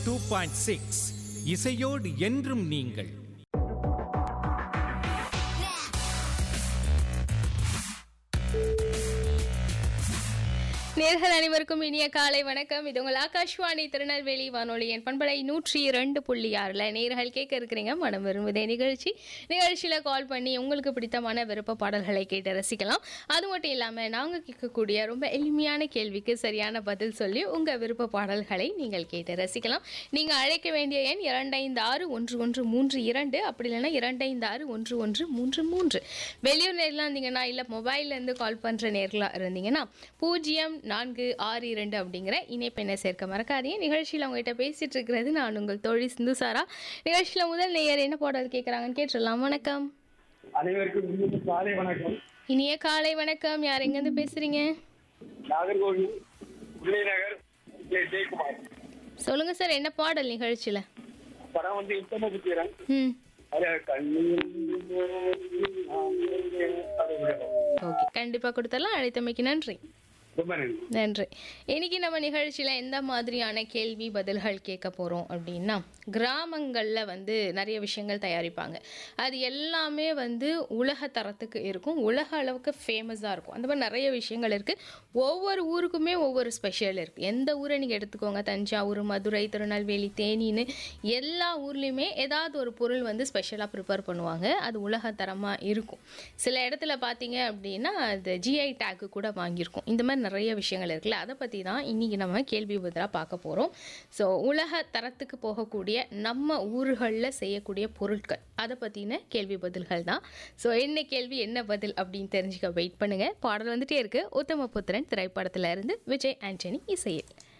Two point six இசையோடு என்றும் நீங்கள் நேர்கள் அனைவருக்கும் இனிய காலை வணக்கம் இது உங்கள் ஆகாஷ்வாணி திருநெல்வேலி வானொலி என் பண்பலை நூற்றி இரண்டு புள்ளி ஆறுல நேர்கள் கேட்க இருக்கிறீங்க மனம் விரும்புதே நிகழ்ச்சி நிகழ்ச்சியில கால் பண்ணி உங்களுக்கு பிடித்தமான விருப்ப பாடல்களை கேட்டு ரசிக்கலாம் அது மட்டும் இல்லாம நாங்க கேட்கக்கூடிய ரொம்ப எளிமையான கேள்விக்கு சரியான பதில் சொல்லி உங்க விருப்ப பாடல்களை நீங்கள் கேட்டு ரசிக்கலாம் நீங்க அழைக்க வேண்டிய எண் இரண்டைந்து ஆறு ஒன்று ஒன்று மூன்று இரண்டு அப்படி இல்லைன்னா இரண்டைந்து ஆறு ஒன்று ஒன்று மூன்று மூன்று வெளியூர் நேரில் இருந்தீங்கன்னா இல்லை மொபைல்ல இருந்து கால் பண்ற நேர்களா இருந்தீங்கன்னா பூஜ்ஜியம் நான்கு ஆறு இரண்டு அப்படிங்கிற இணைப்பெண்ணை சேர்க்க மறக்காதீங்க நிகழ்ச்சியில் அவங்ககிட்ட பேசிட்டு இருக்கிறது நான் உங்கள் தோழி சிந்துசாரா நிகழ்ச்சியில் முதல் நேயர் என்ன பாடல் கேட்குறாங்கன்னு கேட்டுடலாம் வணக்கம் அனைவருக்கும் இனிய காலை வணக்கம் இனிய காலை வணக்கம் யார் எங்கேருந்து பேசுறீங்க நாகர்கோவில் விஜயநகர் ஜெய ஜெயக்குமார் சொல்லுங்க சார் என்ன பாடல் நிகழ்ச்சியில் படம் வந்து உத்தம புத்திரன் ம் அது கண்ணீர் அது விடணும். ஓகே கண்டிப்பாக கொடுத்துடலாம் அழைத்தமைக்கு நன்றி ரொம்ப நன்றி நன்றி இன்னைக்கு நம்ம நிகழ்ச்சியில் எந்த மாதிரியான கேள்வி பதில்கள் கேட்க போகிறோம் அப்படின்னா கிராமங்களில் வந்து நிறைய விஷயங்கள் தயாரிப்பாங்க அது எல்லாமே வந்து உலக தரத்துக்கு இருக்கும் உலக அளவுக்கு ஃபேமஸாக இருக்கும் அந்த மாதிரி நிறைய விஷயங்கள் இருக்குது ஒவ்வொரு ஊருக்குமே ஒவ்வொரு ஸ்பெஷல் இருக்குது எந்த ஊரை நீங்கள் எடுத்துக்கோங்க தஞ்சாவூர் மதுரை திருநெல்வேலி தேனின்னு எல்லா ஊர்லேயுமே ஏதாவது ஒரு பொருள் வந்து ஸ்பெஷலாக ப்ரிப்பேர் பண்ணுவாங்க அது உலக தரமாக இருக்கும் சில இடத்துல பார்த்தீங்க அப்படின்னா அது ஜிஐ டேக்கு கூட வாங்கியிருக்கும் இந்த மாதிரி நிறைய விஷயங்கள் இருக்குல்ல அதை பற்றி தான் இன்றைக்கி நம்ம கேள்வி பதிலாக பார்க்க போகிறோம் ஸோ உலக தரத்துக்கு போகக்கூடிய நம்ம ஊர்களில் செய்யக்கூடிய பொருட்கள் அதை பற்றின கேள்வி பதில்கள் தான் ஸோ என்ன கேள்வி என்ன பதில் அப்படின்னு தெரிஞ்சுக்க வெயிட் பண்ணுங்கள் பாடல் வந்துட்டே இருக்குது உத்தமபுத்திரன் திரைப்படத்துல இருந்து விஜய் ஆண்டனி இசையில்